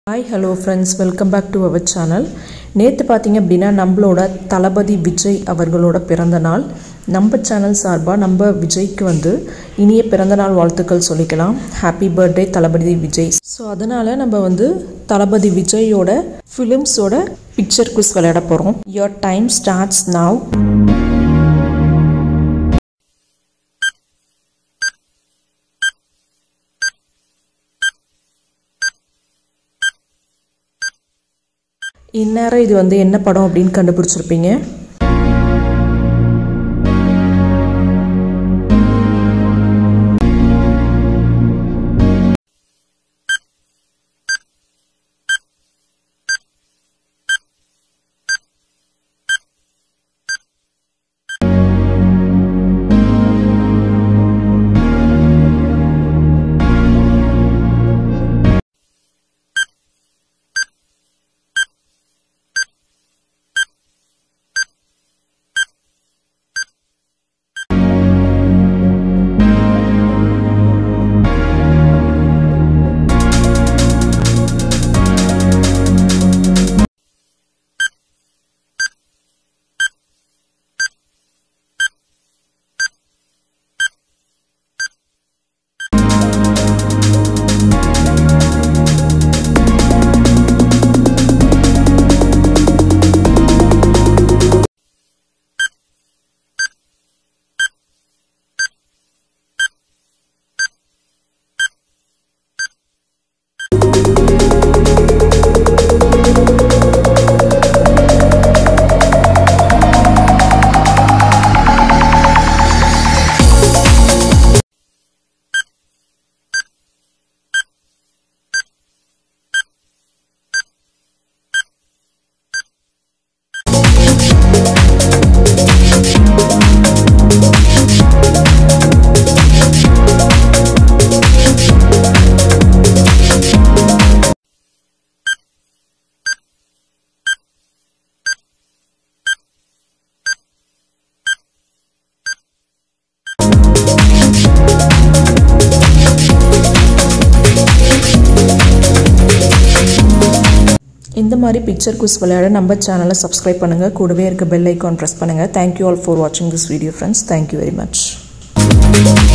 hi hello friends welcome back to our channel நேற்று பார்த்தீங்க அப்படின்னா நம்மளோட தளபதி விஜய் அவர்களோட பிறந்த நாள் நம்ம சேனல் சார்பாக நம்ம விஜய்க்கு வந்து இனிய பிறந்தநாள் வாழ்த்துக்கள் சொல்லிக்கலாம் happy birthday Thalapathy Vijay so அதனால் நம்ம வந்து தளபதி விஜயோட ஃபிலிம்ஸோட பிக்சர் குஸ் விளையாட போகிறோம் யோர் டைம் ஸ்டார்ட்ஸ் நவ் இந்நேரம் இது வந்து என்ன படம் அப்படின்னு கண்டுபிடிச்சிருப்பீங்க இந்த மாதிரி பிக்சர் குஸ் விளையாட நம்ம சேனலை சப்ஸ்கிரைப் பண்ணுங்கள் கூடவே இருக்க பெல் ஐக்கான் ப்ரெஸ் பண்ணுங்கள் தேங்க்யூ ஆல் ஃபார் வாட்சிங் this video friends thank you very much